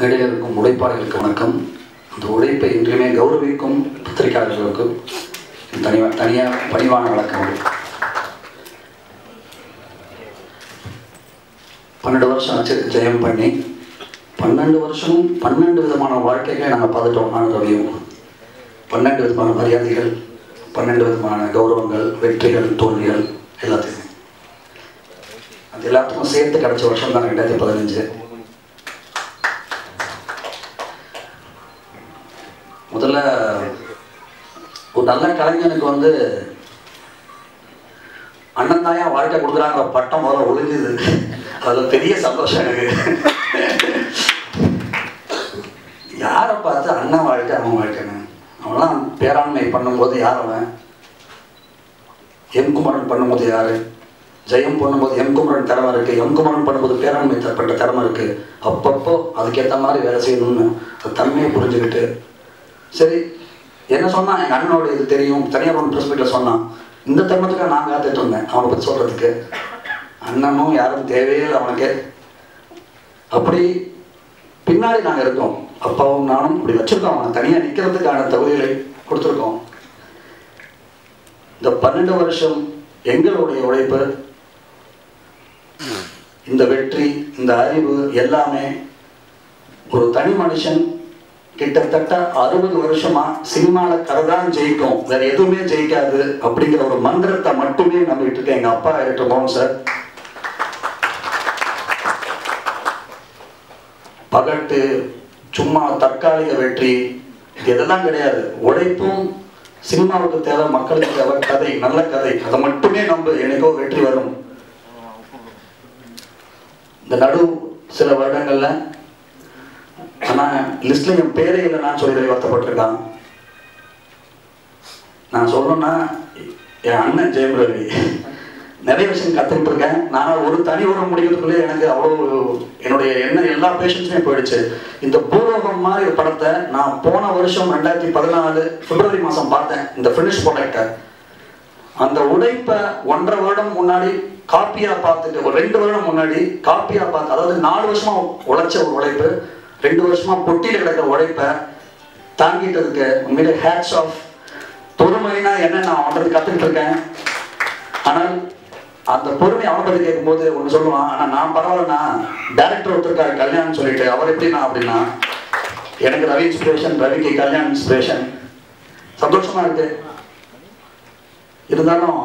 மேடையில் இருக்கும் உழைப்பாளர்களுக்கு வணக்கம் அந்த உழைப்பை இன்றியுமே கௌரவிக்கும் பத்திரிகையாளர்களுக்கும் தனி தனியாக பணிவான வணக்கங்கள் பன்னெண்டு வருஷம் ஆச்சு ஜெயம் பண்ணி பன்னெண்டு வருஷமும் பன்னெண்டு விதமான வாழ்க்கைகளை நாங்கள் பார்த்துட்டோம் நான் ரவியும் பன்னெண்டு விதமான மரியாதைகள் பன்னெண்டு விதமான கௌரவங்கள் வெற்றிகள் தோல்விகள் எல்லாத்தையுமே அது எல்லாத்துக்கும் சேர்த்து கிடைச்ச வருஷம் தான் ரெண்டாயிரத்தி பதினஞ்சு முதல்ல ஒரு நல்ல கலைஞனுக்கு வந்து அண்ணன் தாயா வாழ்க்கை கொடுக்குறாங்க பட்டம் முதல்ல ஒழிஞ்சுது அதில் பெரிய சந்தோஷம் எனக்கு யாரை பார்த்து அண்ணன் வாழ்க்கை அவன் வாழ்க்கைன்னு அவன்லாம் பேராண்மை பண்ணும்போது யார் அவன் எம் குமரன் பண்ணும்போது யாரு ஜெயம் பண்ணும்போது எம் குமரன் திறமை இருக்கு எம் குமரன் பண்ணும்போது பேராண்மை தரப்பட்ட திறமை இருக்கு அப்பப்போ அதுக்கேற்ற மாதிரி வேலை செய்யணும்னு அந்த தன்மையை புரிஞ்சுக்கிட்டு சரி என்ன சொன்னா எங்க அண்ணனோட இது தெரியும் தனியார் ஒன்று ப்ரெஸ் மீட்டில் சொன்னான் இந்த தருணத்துக்கு நான் காத்துட்டு இருந்தேன் அவனை பற்றி சொல்றதுக்கு அண்ணனும் யாரும் தேவையில்லை அவனுக்கு அப்படி பின்னாடி நாங்கள் இருக்கோம் அப்பாவும் நானும் இப்படி வச்சிருக்கோம் அவனை தனியாக நிற்கிறதுக்கான தகுதிகளை கொடுத்துருக்கோம் இந்த பன்னெண்டு வருஷம் எங்களுடைய உழைப்பு இந்த வெற்றி இந்த அறிவு எல்லாமே ஒரு தனி மனுஷன் கிட்டத்தட்ட அறுபது வருஷமா சினிமால கதை தான் ஜெயிக்கும் வேற எதுவுமே ஜெயிக்காது அப்படிங்கிற ஒரு மந்திரத்தை மட்டுமே நம்பிட்டு இருக்கேன் எங்க அப்பா இருக்கட்டும் மோகன் சார் பகட்டு சும்மா தற்காலிக வெற்றி இது இதெல்லாம் கிடையாது உழைப்பும் சினிமாவுக்கு தேவை மக்களுக்கு தேவை கதை நல்ல கதை அதை மட்டுமே நம்ப எனக்கோ வெற்றி வரும் இந்த நடு சில வருடங்கள்ல ஆனா லிஸ்ட்ல என் பேரே இல்லைன்னு சொல்லி வருத்தப்பட்டிருக்கான் நான் சொல்லணும்னா என் அண்ணன் ஜெயம் ரவி நிறைய விஷயம் கற்றுக்கிட்டு இருக்கேன் நான் ஒரு தனி உரம் முடிக்கிறதுக்குள்ளே எனக்கு அவ்வளோ என்னுடைய என்ன எல்லா பேஷன்ஸுமே போயிடுச்சு இந்த பூலோகம் மாதிரி ஒரு படத்தை நான் போன வருஷம் ரெண்டாயிரத்தி பதினாலு பிப்ரவரி மாதம் பார்த்தேன் இந்த ஃபினிஷ் ப்ராடக்டை அந்த உழைப்பை ஒன்றரை வருடம் முன்னாடி காப்பியா பார்த்துட்டு ஒரு ரெண்டு வருடம் முன்னாடி காப்பியா பார்த்து அதாவது நாலு வருஷமா உழைச்ச ஒரு உழைப்பு ரெண்டு வருஷமா பொட்டியில் கிடக்கிற உழைப்பை தாங்கிட்டதுக்கு உண்மையிலே ஹேட்ஸ் ஆஃப் பொறுமைனா என்ன நான் அவனுக்கு கற்றுக்கிட்டு இருக்கேன் ஆனால் அந்த பொறுமை அவனை பற்றி கேட்கும்போது ஒன்று சொல்லுவான் ஆனால் நான் பரவாயில்லண்ணா டேரக்டர் ஒருத்தருக்காரு கல்யாணம் சொல்லிட்டு அவர் எப்படின்னா அப்படின்னா எனக்கு ரவி இன்ஸ்பிரேஷன் ரவிக்கு கல்யாண் இன்ஸ்பிரேஷன் சந்தோஷமா இருக்கு இருந்தாலும்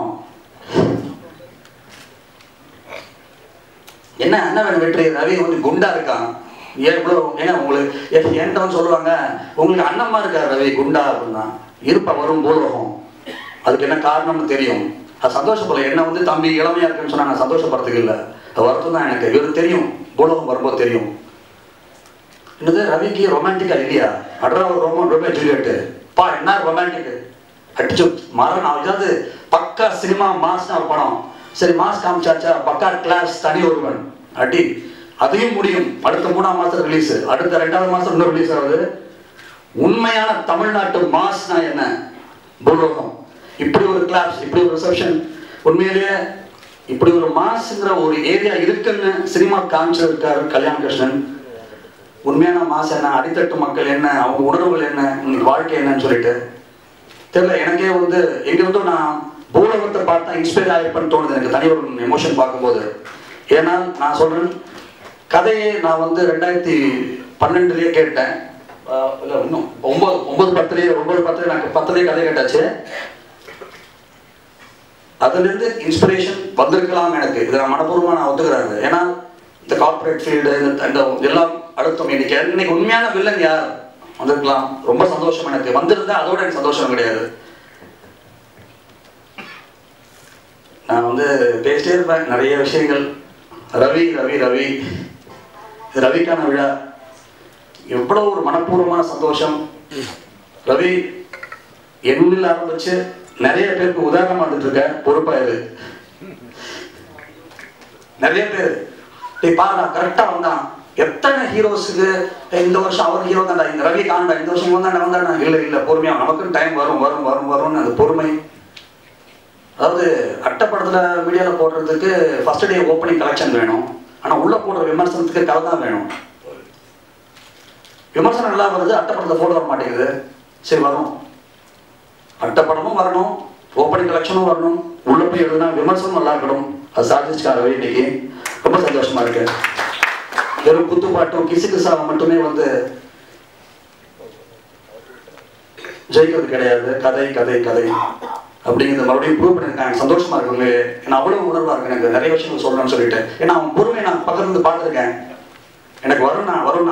என்ன என்ன வேணும் வெற்றி ரவி கொஞ்சம் குண்டா இருக்கான் ஏன் இவ்வளோ ஏங்க உங்களுக்கு என் என்கிட்ட வந்து சொல்லுவாங்க உங்களுக்கு அண்ணம்மா இருக்கார் ரவி குண்டா அப்படின்னா இருப்பா வரும் பூலோகம் அதுக்கு என்ன காரணம்னு தெரியும் அது சந்தோஷப்படல என்ன வந்து தம்பி இளமையா இருக்குன்னு சொன்னா நான் சந்தோஷப்படுறதுக்கு இல்லை அது வருத்தம் தான் எனக்கு இவருக்கு தெரியும் பூலோகம் வரும்போது தெரியும் என்னது ரவிக்கு ரொமான்டிக்கா இல்லையா அட்ரா ஒரு ரொமோ ரொமே ஜூலியட்டு பா என்ன ரொமான்டிக் அடிச்சு மரணம் அதாவது பக்கா சினிமா மாஸ்னா ஒரு படம் சரி மாஸ் காமிச்சாச்சா பக்கா கிளாஸ் தனி ஒருவன் அடி அதையும் முடியும் அடுத்த மூணாம் மாசம் ரிலீஸ் அடுத்த ரெண்டாவது மாசம் இன்னும் ரிலீஸ் ஆகுது உண்மையான தமிழ்நாட்டு மாஸ்னா என்ன பூலோகம் இப்படி ஒரு கிளாஸ் இப்படி ஒரு ரிசப்ஷன் உண்மையிலேயே இப்படி ஒரு மாஸ்ங்கிற ஒரு ஏரியா இருக்குன்னு சினிமா காமிச்சிருக்காரு கல்யாண கிருஷ்ணன் உண்மையான மாசம் என்ன அடித்தட்டு மக்கள் என்ன அவங்க உணர்வுகள் என்ன இன்னைக்கு வாழ்க்கை என்னன்னு சொல்லிட்டு தெரியல எனக்கே வந்து எங்க வந்து நான் பூலகத்தை பார்த்தா இன்ஸ்பயர் ஆயிருப்பேன்னு தோணுது எனக்கு தனி ஒரு எமோஷன் பார்க்கும்போது ஏன்னா நான் சொல்றேன் கதையை நான் வந்து ரெண்டாயிரத்தி பன்னெண்டுலயே கேட்டேன் ஆஹ் இல்ல இன்னும் ஒன்பது ஒன்பது பத்துலயே ஒன்பது பத்துல எனக்கு பத்துலயே கதை கேட்டாச்சு அதுல இருந்து இன்ஸ்பிரேஷன் வந்திருக்கலாம் எனக்கு இதை நான் மனப்பூர்வமா நான் ஒத்துக்கிறாங்க ஏன்னா இந்த கார்ப்பரேட் ஃபீல்டு இந்த எல்லாம் அடுத்தோம் இன்னைக்கு இன்னைக்கு உண்மையான வில்லன் யார் வந்திருக்கலாம் ரொம்ப சந்தோஷம் எனக்கு வந்திருந்தா அதோட எனக்கு சந்தோஷம் கிடையாது நான் வந்து பேசிட்டே இருப்பேன் நிறைய விஷயங்கள் ரவி ரவி ரவி இது ரவிக்கான விழா எவ்வளவு ஒரு மனப்பூர்வமான சந்தோஷம் ரவி என்னில் ஆரம்பிச்சு நிறைய பேருக்கு உதாரணமா வந்துட்டு இருக்க பொறுப்பா இரு நிறைய பேர் டேய் பாருடா கரெக்டா வந்தான் எத்தனை ஹீரோஸுக்கு இந்த வருஷம் அவர் ஹீரோ தான்டா இந்த ரவி காண்டா இந்த வருஷம் வந்தாண்டா வந்தாண்டா இல்ல இல்ல பொறுமையா நமக்கும் டைம் வரும் வரும் வரும் வரும்னு அது பொறுமை அதாவது அட்டப்படத்துல மீடியால போடுறதுக்கு ஃபர்ஸ்ட் டே ஓப்பனிங் கலெக்ஷன் வேணும் ஆனா உள்ள போடுற விமர்சனத்துக்கு கதை தான் வேணும் விமர்சனம் நல்லா வருது அட்டைப்படத்தில் ஃபோட்டோ வர மாட்டேங்குது சரி வரும் அட்டைப்படமும் வரணும் ஓப்பனிங் கலெக்ஷனும் வரணும் உள்ள போய் எழுதுனா விமர்சனம் நல்லா இருக்கணும் அது சாதிச்சுக்காரவே இன்னைக்கு ரொம்ப சந்தோஷமா இருக்கு வெறும் குத்துப்பாட்டும் கிசு கிசாவை மட்டுமே வந்து ஜெயிக்கிறது கிடையாது கதை கதை கதை அப்படிங்கிறத மறுபடியும் ப்ரூவ் பண்ணிருக்காங்க சந்தோஷமா இருக்கு ஏன்னா அவ்வளவு உணர்வா இருக்கு எனக்கு நிறைய விஷயங்கள் சொல்லணும்னு சொல்லிட்டு ஏன்னா அவன் பொறுமையை நான் பக்கத்துல இருந்து பார்த்துருக்கேன் எனக்கு வரும்னா வரும்னா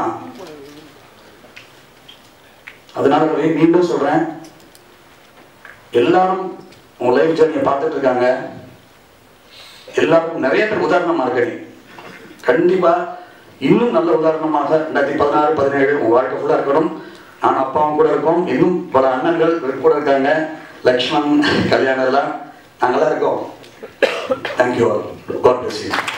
அதனால ரவி மீண்டும் சொல்றேன் எல்லாரும் உன் லைஃப் ஜேர்னியை பார்த்துட்டு இருக்காங்க எல்லாருக்கும் நிறைய பேர் உதாரணமா இருக்க நீ கண்டிப்பா இன்னும் நல்ல உதாரணமாக ரெண்டாயிரத்தி பதினாறு பதினேழு உன் வாழ்க்கை ஃபுல்லா இருக்கணும் நான் அப்பாவும் கூட இருக்கோம் இன்னும் பல அண்ணன்கள் கூட இருக்காங்க லக்ஷ்மண் கல்யாணம் எல்லாம் நாங்கெல்லாம் இருக்கோம் thank you all god bless you